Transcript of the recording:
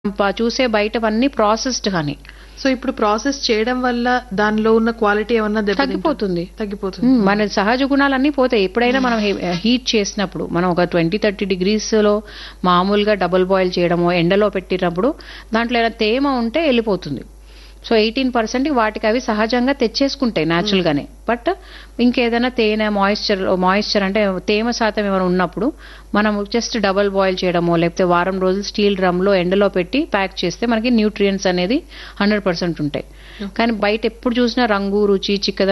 ప- చూసే బయటవన్నీ ప్రాసెస్డ్ హనీ సో ఇప్పుడు ప్రాసెస్ చేయడం వల్ల దానిలో ఉన్న క్వాలిటీ ఏమన్నా దెబ్బతింటుందా? తగ్గిపోతుంది తగ్గిపోతుంది మ్మ్. మన సహజ గుణాలన్నీ పోతాయి ఎప్పుడైనా మనం హీట్ చేసినప్పుడు మనం ఒక ట్వంటీ థర్టీ డిగ్రీస్ లో మామూలుగా డబుల్ బాయిల్ చేయడమో ఎండలో పెట్టినప్పుడు దాంట్లో ఏదైనా తేమ ఉంటే వెళ్ళిపోతుంది సో ఎయిటీన్ పర్సెంట్ వాటికి అవి సహజంగా తెచ్చేసుకుంటాయి న్యాచురల్ గానే బట్ ఇంకేదైనా తేనె మాయిశ్చర్ మాయిశ్చర్ అంటే తేమ శాతం ఏమైనా ఉన్నప్పుడు మనం జస్ట్ డబుల్ బాయిల్ చేయడమో లేకపోతే వారం రోజులు స్టీల్ డ్రమ్ లో ఎండలో పెట్టి ప్యాక్ చేస్తే మనకి న్యూట్రియంట్స్ అనేది హండ్రెడ్ పర్సెంట్ ఉంటాయి కానీ బయట ఎప్పుడు చూసినా రంగు రుచి చిక్కదనం